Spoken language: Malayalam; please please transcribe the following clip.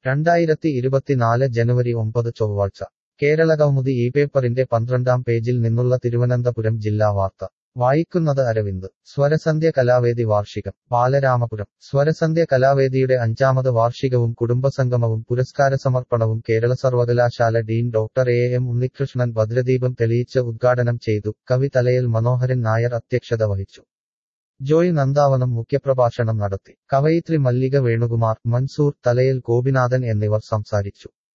രണ്ടായിരത്തി ഇരുപത്തിനാല് ജനുവരി ഒമ്പത് ചൊവ്വാഴ്ച കേരളകൗമുദി ഈ പേപ്പറിന്റെ പന്ത്രണ്ടാം പേജിൽ നിന്നുള്ള തിരുവനന്തപുരം ജില്ലാ വാർത്ത വായിക്കുന്നത് അരവിന്ദ് സ്വരസന്ധ്യ കലാവേദി വാർഷികം ബാലരാമപുരം സ്വരസന്ധ്യ കലാവേദിയുടെ അഞ്ചാമത് വാർഷികവും കുടുംബസംഗമവും പുരസ്കാരസമർപ്പണവും കേരള സർവകലാശാല dean doctor A M Unnikrishnan ഭദ്രദീപം തെളിയിച്ച് ഉദ്ഘാടനം ചെയ്തു കവി തലയിൽ മനോഹരൻ നായർ അധ്യക്ഷത വഹിച്ചു ജോയ് നന്ദാവനം മുഖ്യപ്രഭാഷണം നടത്തി കവയിത്രി മല്ലിക വേണുകുമാർ മൻസൂർ തലയിൽ ഗോപിനാഥൻ എന്നിവർ സംസാരിച്ചു